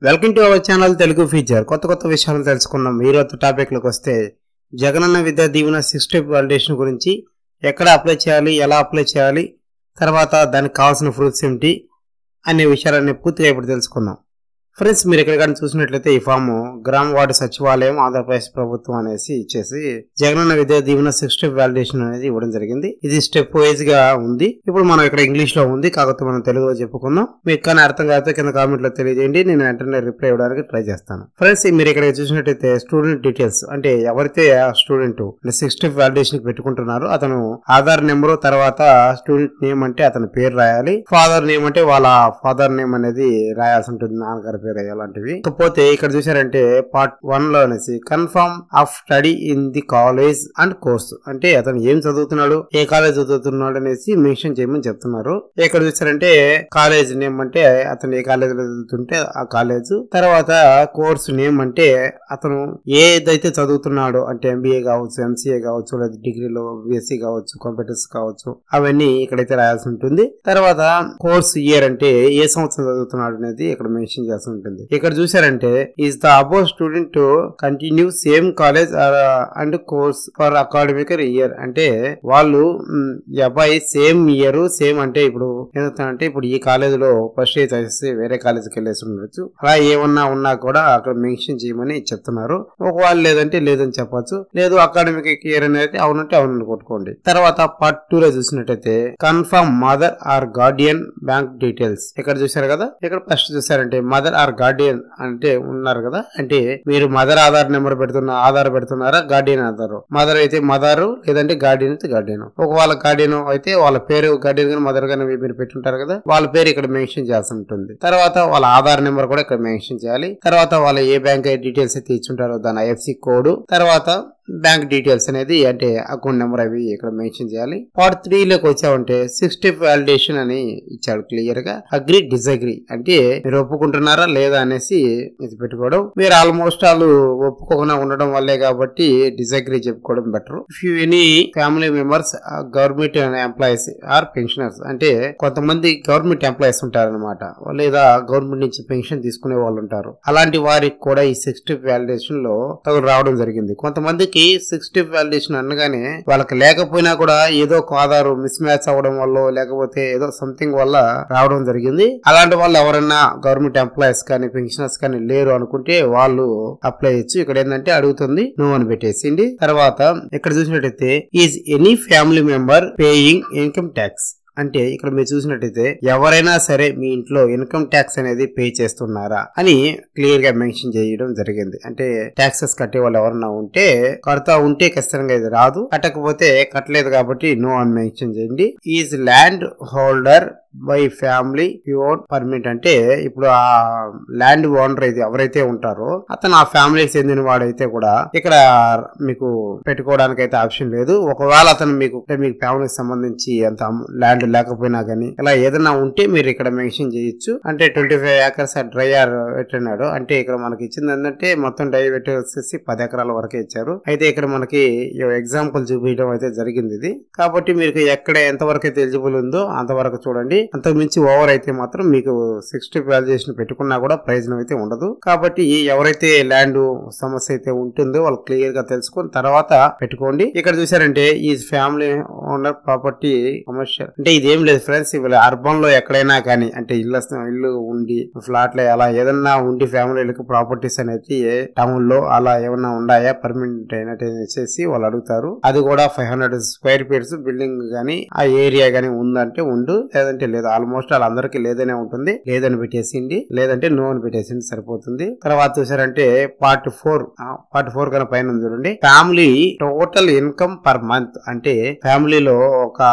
welcome to our channel Telugu feature కొత్త కొత్త విషయాలు తెలుసుకున్నాం ఈరోజు టాపిక్లోకి వస్తే జగనన్న విద్యా దీవెన సిక్స్ స్టెప్ వాలిడేషన్ గురించి ఎక్కడ అప్లై చేయాలి ఎలా అప్లై చేయాలి తర్వాత దానికి కావాల్సిన ప్రూఫ్స్ ఏమిటి అనే విషయాలన్నీ పూర్తిగా ఇప్పుడు తెలుసుకుందాం ఫ్రెండ్స్ మీరు ఎక్కడ కానీ చూసినట్లయితే ఈ ఫామ్ గ్రామ వార్డు సచివాలయం ఆంధ్రప్రదేశ్ ప్రభుత్వం అనేసి ఇచ్చేసి జగనన్న విద్యా దీవెన సిక్స్ స్టెప్ వాలిడేషన్ అనేది ఇవ్వడం జరిగింది ఇది స్టెప్ వైజ్ గా ఉంది ఇప్పుడు మనం ఇక్కడ ఇంగ్లీష్ లో ఉంది కాకపోతే మనం తెలుగులో చెప్పుకుందాం మీకు కానీ అర్థం కాకపోతే కింద కామెంట్ లో తెలియజేయండి నేను వెంటనే రిప్లై ఇవ్వడానికి ట్రై చేస్తాను ఫ్రెండ్స్ మీరు ఇక్కడ చూసినట్టయితే స్టూడెంట్ డీటెయిల్స్ అంటే ఎవరైతే ఆ స్టూడెంట్ సిక్స్ స్టెప్ వాలిడేషన్ పెట్టుకుంటున్నారో అతను ఆధార్ నెంబర్ తర్వాత స్టూడెంట్ నేమ్ అంటే అతని పేరు రాయాలి ఫాదర్ నేమ్ అంటే వాళ్ళ ఫాదర్ నేమ్ అనేది రాయాల్సి ఉంటుంది నాన్నగారి పేరు అలాంటివి ఇకపోతే ఇక్కడ చూసారంటే పార్ట్ వన్ లో అనేసి confirm of study in the college and course అంటే అతను ఏం చదువుతున్నాడు ఏ కాలేజ్ చదువుతున్నాడు అనేసి మెన్షన్ చేయమని చెప్తున్నారు ఇక్కడ చూసారంటే కాలేజ్ నేమ్ అంటే అతను ఏ కాలేజ్ లో చదువుతుంటే ఆ కాలేజ్ తర్వాత కోర్స్ నేమ్ అంటే అతను ఏదైతే చదువుతున్నాడో అంటే ఎంబీఏ కావచ్చు ఎంసీఏ కావచ్చు లేదా డిగ్రీలో బీఎస్సీ కావచ్చు కంప్యూటర్స్ కావచ్చు అవన్నీ ఇక్కడైతే రాయాల్సి ఉంటుంది తర్వాత కోర్స్ ఇయర్ అంటే ఏ సంవత్సరం చదువుతున్నాడు అనేది ఇక్కడ మెన్షన్ చేయాల్సి ఉంటుంది ఇక్కడ చూసారంటే is the above student to continue same college and course for academic year అంటే వాళ్ళు మ్, ఈ అబ్బాయి సేమ్ ఇయర్ సేమ్ అంటే ఇప్పుడు ఏదవుతానంటే ఇప్పుడు ఈ కాలేజ్ లో ఫస్ట్ ఇయర్ చదివేసి వేరే కాలేజీకి వెళ్ళేసి ఉండొచ్చు అలా ఏమన్నా ఉన్నా కూడా అక్కడ మెన్షన్ చేయమని చెప్తున్నారు ఒకవేళ లేదంటే లేదని చెప్పొచ్చు లేదు అకాడమిక్ ఇయర్ అనేది అవునంటే అవునని కొట్టుకోండి తర్వాత పార్ట్ టూ లో చూసినట్టయితే confirm mother or guardian bank details ఇక్కడ చూసారు కదా ఇక్కడ ఫస్ట్ చూసారంటే మదర్ ఆర్ గార్డియన్ అంటే ఉన్నారు కదా అంటే మీరు మదర్ ఆధార్ నెంబర్ పెడుతున్న ఆధార్ పెడుతున్నారా గార్డియన్ ఆధార్ మదర్ అయితే మదర్ లేదంటే గార్డియన్ అయితే గార్డియన్ ఒకవేళ గార్డియన్ అయితే వాళ్ళ పేరు గార్డియన్ గానీ మదర్ గానీ మీరు పెట్టుంటారు కదా వాళ్ళ పేరు ఇక్కడ మెన్షన్ చేయాల్సి ఉంటుంది తర్వాత వాళ్ళ ఆధార్ నెంబర్ కూడా ఇక్కడ మెన్షన్ చేయాలి తర్వాత వాళ్ళ ఏ బ్యాంక్ డీటెయిల్స్ అయితే ఇచ్చుంటారో దాని ఐఎఫ్సి కోడ్ తర్వాత బ్యాంక్ డీటెయిల్స్ అనేది అంటే అకౌంట్ నెంబర్ అవి ఇక్కడ మెన్షన్ చేయాలి పార్ట్ త్రీ లోకి వచ్చామంటే సిక్స్టీ వాలిడేషన్ అని ఇచ్చాడు క్లియర్ గా అగ్రి డిసగ్రీ అంటే మీరు ఒప్పుకుంటున్నారా లేదా అనేసి ఇది పెట్టుకోవడం మీరు ఆల్మోస్ట్ వాళ్ళు ఒప్పుకోకుండా ఉండడం వల్లే కాబట్టి డిసగ్రీ చెప్పుకోవడం better if you any family members government employees or pensioners అంటే కొంతమంది గవర్నమెంట్ ఎంప్లాయీస్ ఉంటారనమాట లేదా గవర్నమెంట్ నుంచి పెన్షన్ తీసుకునే వాళ్ళు ఉంటారు అలాంటి వారికి కూడా ఈ సిక్స్టీ వాలిడేషన్ లో తగులు రావడం జరిగింది కొంతమందికి సిక్స్టీ వాలిడేషన్ అనగానే వాళ్ళకి లేకపోయినా కూడా ఏదో ఒక ఆధార్ మిస్ మ్యాచ్ అవ్వడం వల్ల లేకపోతే ఏదో సంథింగ్ వల్ల రావడం జరిగింది అలాంటి వాళ్ళు ఎవరైనా గవర్నమెంట్ ఎంప్లాయీస్ కానీ పెన్షనర్స్ కానీ లేరు అనుకుంటే వాళ్ళు అప్లై చేయొచ్చు ఇక్కడ ఏంటంటే అడుగుతుంది నువ్వు అని పెట్టేసింది తర్వాత ఇక్కడ చూసినట్టయితే is any family member paying income tax అంటే ఇక్కడ మీరు చూసినట్టయితే ఎవరైనా సరే మీ ఇంట్లో ఇన్కమ్ ట్యాక్స్ అనేది పే చేస్తున్నారా అని క్లియర్ గా మెన్షన్ చేయడం జరిగింది అంటే ట్యాక్సెస్ కట్టే వాళ్ళు ఎవరైనా ఉంటే కడతా ఉంటే ఖచ్చితంగా ఇది రాదు కట్టకపోతే కట్టలేదు కాబట్టి నో అని మెన్షన్ చేయండి is land holder by family pure permit అంటే ఇప్పుడు ఆ ల్యాండ్ ఓనర్ అయితే ఎవరైతే ఉంటారో అతను ఆ ఫ్యామిలీకి చెందిన వాడైతే కూడా ఇక్కడ మీకు పెట్టుకోవడానికి అయితే ఆప్షన్ లేదు ఒకవేళ అతను మీకు అంటే మీకు ఫ్యామిలీకి సంబంధించి అంత ల్యాండ్ లేకపోయినా గానీ ఇలా ఏదైనా ఉంటే మీరు ఇక్కడ మెన్షన్ చేయొచ్చు అంటే twenty five acres dry or పెట్టినాడు అంటే ఇక్కడ మనకి ఇచ్చింది ఏంటంటే మొత్తం డై పెట్టి వచ్చేసి పది ఎకరాల వరకే ఇచ్చారు అయితే ఇక్కడ మనకి ఎగ్జాంపుల్ చూపించడం అయితే జరిగింది ఇది కాబట్టి మీకు ఎక్కడ ఎంత వరకు అయితే ఎలిజిబుల్ ఉందో అంతవరకు చూడండి అంతకు మించి ఓవర్ అయితే మాత్రం మీకు సిక్స్టీ వాల్యుయేషన్ పెట్టుకున్నా కూడా ప్రయోజనం అయితే ఉండదు కాబట్టి ఎవరైతే ల్యాండ్ సమస్య అయితే ఉంటుందో వాళ్ళు క్లియర్ గా తెలుసుకుని తర్వాత పెట్టుకోండి ఇక్కడ చూసారంటే ఈ ఫ్యామిలీ ఓనర్ ప్రాపర్టీ కమర్షియల్ అంటే ఇదేం లేదు ఫ్రెండ్స్ ఇవాళ అర్బన్ లో ఎక్కడైనా కానీ అంటే ఇల్లు ఇల్లు ఉండి ఫ్లాట్ లో అలా ఏదన్నా ఉండి ఫ్యామిలీలకు ప్రాపర్టీస్ అనేది టౌన్ లో అలా ఏమన్నా ఉన్నాయా పర్మనెంట్ అయినట్టు వచ్చేసి వాళ్ళు అడుగుతారు అది కూడా five hundred square feets building గానీ ఆ ఏరియా గానీ ఉందంటే ఉండు లేదంటే లేదు ఆల్మోస్ట్ వాళ్ళందరికీ లేదనే ఉంటుంది లేదని పెట్టేసింది లేదంటే నో అని పెట్టేసింది సరిపోతుంది తర్వాత చూసారంటే పార్ట్ ఫోర్ పార్ట్ ఫోర్ కన్నా పైన ఉంది చూడండి family total income per month అంటే ఫ్యామిలీలో ఒక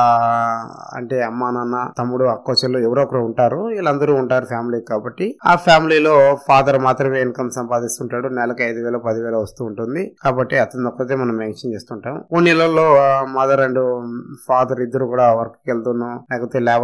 అంటే అమ్మా నాన్న తమ్ముడు అక్క చెల్లు ఎవరో ఒకరు ఉంటారు వీళ్ళందరూ ఉంటారు ఫ్యామిలీ కాబట్టి ఆ ఫ్యామిలీలో ఫాదర్ మాత్రమే ఇన్కమ్ సంపాదిస్తుంటాడు నెలకి ఐదు వేలు పదివేలు వస్తూ ఉంటుంది కాబట్టి అతను ఒక్కతే మనం మెన్షన్ చేస్తుంటాం కొన్ని నెలల్లో మదర్ అండ్ ఫాదర్ ఇద్దరు కూడా వర్క్ కి వెళ్తున్నాం లేకపోతే లేబర్ వర్క్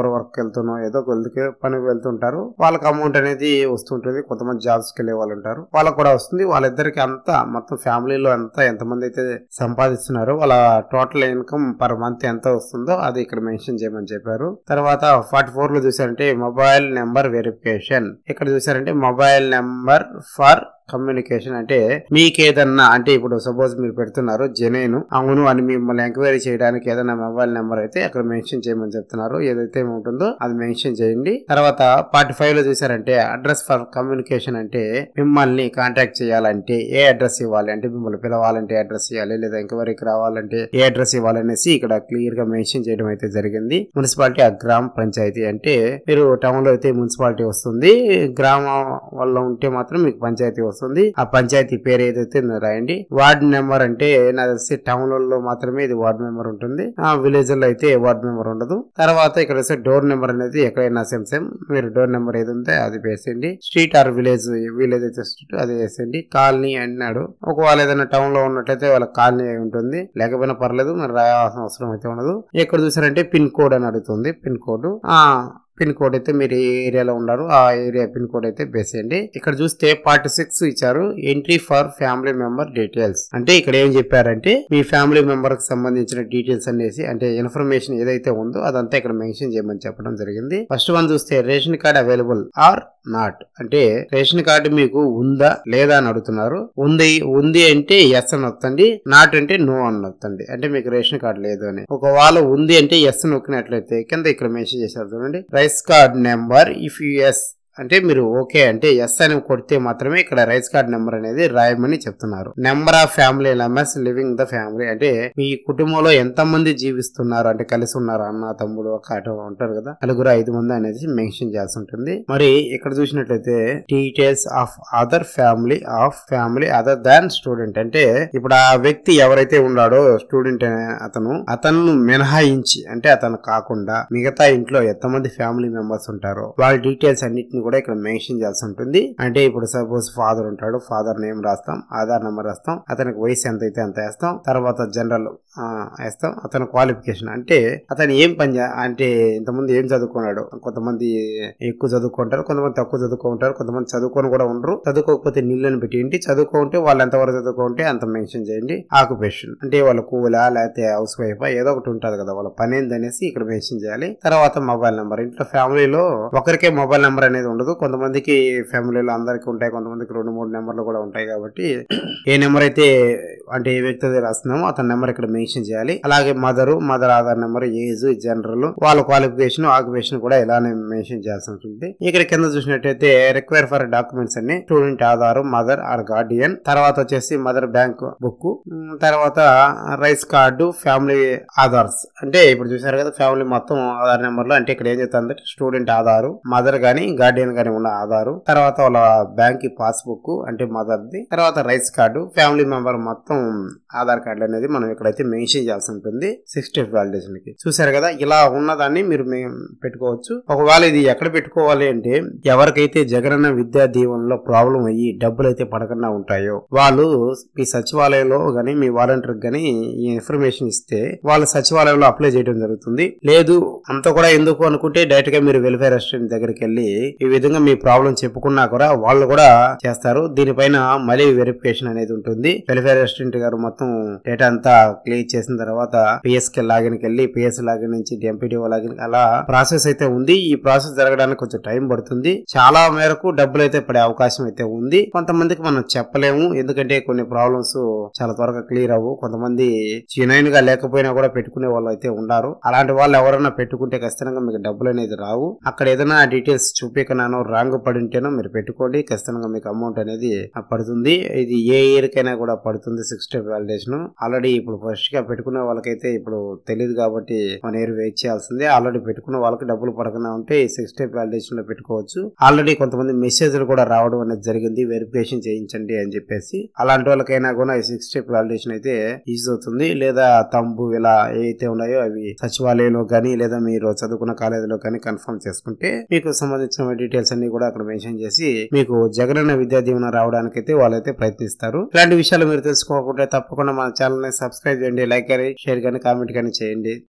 వెళ్తున్నో ఏదో ఒక వెళ్తుకే పనికి వెళ్తుంటారు వాళ్ళకి అమౌంట్ అనేది వస్తుంటుంది కొంతమంది జాబ్స్ కి వెళ్ళే వాళ్ళు ఉంటారు వాళ్ళకి కూడా వస్తుంది వాళ్ళిద్దరికి అంతా మొత్తం ఫ్యామిలీలో అంతా ఎంతమంది అయితే సంపాదిస్తున్నారో వాళ్ళ టోటల్ ఇన్కమ్ పర్ మంత్ ఎంత వస్తుందో అది ఇక్కడ మెన్షన్ చేయమని చెప్పారు తర్వాత ఫార్టీ ఫోర్ లో చూసారంటే మొబైల్ నెంబర్ వెరిఫికేషన్ ఇక్కడ చూసారంటే మొబైల్ నెంబర్ ఫర్ కమ్యూనికేషన్ అంటే మీకు ఏదన్నా అంటే ఇప్పుడు సపోజ్ మీరు పెడుతున్నారు జనేను అవును అని మిమ్మల్ని ఎంక్వైరీ చేయడానికి ఏదైనా మొబైల్ నెంబర్ అయితే అక్కడ మెన్షన్ చేయమని చెప్తున్నారు ఏదైతే ఉంటుందో అది మెన్షన్ చేయండి తర్వాత ఫార్టీ ఫైవ్ లో చూసారంటే అడ్రస్ ఫర్ కమ్యూనికేషన్ అంటే మిమ్మల్ని కాంటాక్ట్ చేయాలంటే ఏ అడ్రస్ ఇవ్వాలి అంటే మిమ్మల్ని పిలవాలంటే అడ్రస్ ఇవ్వాలి లేదా ఎంక్వైరీకి రావాలంటే ఏ అడ్రస్ ఇవ్వాలనేసి ఇక్కడ క్లియర్ గా మెన్షన్ చేయడం అయితే జరిగింది మున్సిపాలిటీ ఆ గ్రామ పంచాయతీ అంటే మీరు టౌన్ లో అయితే మున్సిపాలిటీ వస్తుంది గ్రామం వల్ల ఉంటే మాత్రం మీకు పంచాయతీ వస్తుంది ఆ పంచాయతీ పేరు ఏదైతే ఉందో రాయండి వార్డ్ నెంబర్ అంటే నాకు తెలిసి టౌన్ లో మాత్రమే ఇది వార్డ్ మెంబర్ ఉంటుంది ఆ విలేజ్ లో అయితే వార్డ్ మెంబర్ ఉండదు తర్వాత ఇక్కడ వస్తే డోర్ నెంబర్ అనేది ఎక్కడైనా సేమ్ సేమ్ మీరు డోర్ నెంబర్ ఏది ఉంటే అది వేసేయండి స్ట్రీట్ ఆర్ విలేజ్ విలేజ్ అయితే స్ట్రీట్ అది వేసేయండి కాలనీ అన్నాడు ఒకవేళ ఏదైనా టౌన్ లో ఉన్నట్లయితే వాళ్ళ కాలనీ అయి ఉంటుంది లేకపోయినా పర్లేదు మరి రాయాల్సిన అవసరం అయితే ఉండదు ఎక్కడ చూసారంటే పిన్ కోడ్ అని అడుగుతుంది పిన్ కోడ్ ఆ పిన్ కోడ్ అయితే మీరు ఏ ఏరియాలో ఉన్నారు ఆ ఏరియా పిన్ కోడ్ అయితే వేసేయండి ఇక్కడ చూస్తే పార్ట్ సిక్స్ ఇచ్చారు entry for family member details అంటే ఇక్కడ ఏం చెప్పారంటే మీ ఫ్యామిలీ మెంబర్ కి సంబంధించిన డీటెయిల్స్ అనేసి అంటే ఇన్ఫర్మేషన్ ఏదైతే ఉందో అదంతా ఇక్కడ మెన్షన్ చేయమని చెప్పడం జరిగింది ఫస్ట్ వన్ చూస్తే ration card available or not అంటే రేషన్ కార్డు మీకు ఉందా లేదా అని అడుగుతున్నారు ఉంది ఉంది అంటే ఎస్ అని వస్తుంది నాట్ అంటే నో అని వస్తుంది అంటే మీకు రేషన్ కార్డు లేదు అని ఒకవేళ ఉంది అంటే ఎస్ నొక్కినట్లయితే కింద ఇక్కడ మెన్షన్ చేశారు చూడండి rice card number if yes అంటే మీరు ఓకే అంటే ఎస్ అని కొడితే మాత్రమే ఇక్కడ రైస్ కార్డ్ నెంబర్ అనేది రాయమని చెప్తున్నారు number of family members living the family అంటే మీ కుటుంబంలో ఎంత మంది జీవిస్తున్నారు అంటే కలిసి ఉన్నారు అన్న తమ్ముడు ఒక ఆటో ఉంటారు కదా నలుగురు ఐదు మంది అనేది మెన్షన్ చేయాల్సి ఉంటుంది మరి ఇక్కడ చూసినట్లయితే details of other family of family other than student అంటే ఇప్పుడు ఆ వ్యక్తి ఎవరైతే ఉన్నాడో స్టూడెంట్ అతను అతను మినహాయించి అంటే అతను కాకుండా మిగతా ఇంట్లో ఎంతమంది ఫ్యామిలీ మెంబర్స్ ఉంటారో వాళ్ళ డీటెయిల్స్ అన్నిటిని కూడా ఇక్కడ మెన్షన్ చేయాల్సి ఉంటుంది అంటే ఇప్పుడు సపోజ్ ఫాదర్ ఉంటాడు ఫాదర్ నేమ్ రాస్తాం ఆధార్ నెంబర్ రాస్తాం అతనికి వయసు ఎంత అయితే అంత వేస్తాం తర్వాత జనరల్ వేస్తాం అతని క్వాలిఫికేషన్ అంటే అతను ఏం పని చే- అంటే ఇంతమంది ఏం చదువుకున్నాడు కొంతమంది ఎక్కువ చదువుకుంటారు కొంతమంది తక్కువ చదువుకుంటారు కొంతమంది చదువుకొని కూడా ఉండరు చదువుకోకపోతే నీళ్ళని పెట్టేయండి చదువుకుంటే వాళ్ళు ఎంతవరకు చదువుకుంటే అంత మెన్షన్ చేయండి ఆక్యుపేషన్ అంటే వాళ్ళ కూలా లేకపోతే హౌస్ వైఫ్ ఏదో ఒకటి ఉంటుంది కదా వాళ్ళ పని ఏందనేసి ఇక్కడ మెన్షన్ చేయాలి తర్వాత మొబైల్ నెంబర్ ఇంట్లో ఫ్యామిలీలో ఒకరికే మొబైల్ నెంబర్ అనేది ఉండదు కొంతమందికి ఫ్యామిలీలో అందరికి ఉంటాయి కొంతమందికి రెండు మూడు నెంబర్లు కూడా ఉంటాయి కాబట్టి ఏ నెంబర్ అయితే అంటే ఏ వ్యక్తి అయితే రాస్తున్నామో అతని నెంబర్ ఇక్కడ మెన్షన్ చేయాలి అలాగే mother mother Aadhaar number age general వాళ్ళ క్వాలిఫికేషన్ ఆక్యుపేషన్ కూడా ఇలానే మెన్షన్ చేయాల్సి ఉంటుంది ఇక్కడ కింద చూసినట్టయితే రిక్వైర్ ఫర్ డాక్యుమెంట్స్ అన్ని student Aadhaar mother or guardian తర్వాత వచ్చేసి మదర్ బ్యాంక్ బుక్ తర్వాత రైస్ కార్డు ఫ్యామిలీ ఆధార్స్ అంటే ఇప్పుడు చూసారు కదా ఫ్యామిలీ మొత్తం ఆధార్ నెంబర్ లో అంటే ఇక్కడ ఏం చెప్తుంది స్టూడెంట్ ఆధారు మదర్ గానీ గార్డియన్ గానీ ఉన్న ఆధారు తర్వాత వాళ్ళ బ్యాంక్ పాస్బుక్ అంటే మదర్ ది తర్వాత రైస్ కార్డు ఫ్యామిలీ మెంబర్ మొత్తం ఆధార్ కార్డు అనేది మనం ఇక్కడైతే మెన్షన్ చేయాల్సి ఉంటుంది సిక్స్ స్టెప్ వాలిడేషన్ కి చూసారు కదా ఇలా ఉన్నదాన్ని మీరు మే- పెట్టుకోవచ్చు ఒకవేళ ఇది ఎక్కడ పెట్టుకోవాలి అంటే ఎవరికైతే జగనన్న విద్యా దీవెనలో ప్రాబ్లం అయ్యి డబ్బులు అయితే పడకుండా ఉంటాయో వాళ్ళు మీ సచివాలయంలో గానీ మీ వాలంటీర్ గానీ ఈ ఇన్ఫర్మేషన్ ఇస్తే వాళ్ళు సచివాలయంలో అప్లై చేయడం జరుగుతుంది లేదు అంత కూడా ఎందుకు అనుకుంటే డైరెక్ట్ గా మీరు వెల్ఫేర్ అసిస్టెంట్ దగ్గరికి వెళ్ళి ఈ విధంగా మీ ప్రాబ్లం చెప్పుకున్నా కూడా వాళ్ళు కూడా చేస్తారు దీనిపైన మళ్ళీ వెరిఫికేషన్ అనేది ఉంటుంది వెల్ఫేర్ అసిస్టెంట్ గారు మొత్తం డేటా అంతా క్లియర్ చేసిన తర్వాత పిఎస్కే లాగిన్ వెళ్ళి పిఎస్ లాగిన్ నుంచి ఎంపీడీఓ లాగిన్ అలా ప్రాసెస్ అయితే ఉంది ఈ ప్రాసెస్ జరగడానికి కొంచెం టైం పడుతుంది చాలా మేరకు డబ్బులు అయితే పడే అవకాశం అయితే ఉంది కొంతమందికి మనం చెప్పలేము ఎందుకంటే కొన్ని ప్రాబ్లమ్స్ చాలా త్వరగా క్లియర్ అవ్వు కొంతమంది జెన్యున్ గా లేకపోయినా కూడా పెట్టుకునే వాళ్ళు అయితే ఉన్నారు అలాంటి వాళ్ళు ఎవరైనా పెట్టుకుంటే ఖచ్చితంగా మీకు డబ్బులు అనేది రావు అక్కడ ఏదైనా డీటెయిల్స్ చూపించినానో రాంగ్ పడి ఉంటేనో మీరు పెట్టుకోండి ఖచ్చితంగా మీకు అమౌంట్ అనేది పడుతుంది ఇది ఏ ఇయర్ కైనా కూడా పడుతుంది సిక్స్ స్టెప్ వాలిడేషన్ ఆల్రెడీ ఇప్పుడు ఫస్ట్ గా పెట్టుకునే వాళ్ళకైతే ఇప్పుడు తెలియదు కాబట్టి వన్ ఇయర్ వెయిట్ చేయాల్సిందే ఆల్రెడీ పెట్టుకున్న వాళ్ళకి డబ్బులు పడకుండా ఉంటే ఈ సిక్స్ స్టెప్ వాలిడేషన్ లో పెట్టుకోవచ్చు ఆల్రెడీ కొంతమంది మెసేజ్లు కూడా రావడం అనేది జరిగింది వెరిఫికేషన్ చేయించండి అని చెప్పేసి అలాంటి వాళ్ళకైనా కూడా ఈ సిక్స్ స్టెప్ వాలిడేషన్ అయితే యూజ్ అవుతుంది లేదా తంబు ఇలా ఏవైతే ఉన్నాయో అవి సచివాలయంలో కానీ లేదా మీరు చదువుకున్న కాలేజీలో కానీ కన్ఫర్మ్ చేసుకుంటే మీకు సంబంధించిన డీటెయిల్స్ అన్ని కూడా అక్కడ మెన్షన్ చేసి మీకు జగనన్న విద్యా దీవెన రావడానికి అయితే వాళ్ళైతే ప్రయత్నిస్తారు ఇలాంటి విషయాలు మీరు తెలుసుకోకుంటే తప్పకుండా మన ఛానల్ ని సబ్స్క్రైబ్ చేయండి లైక్ కానీ షేర్ కానీ కామెంట్ కానీ చేయండి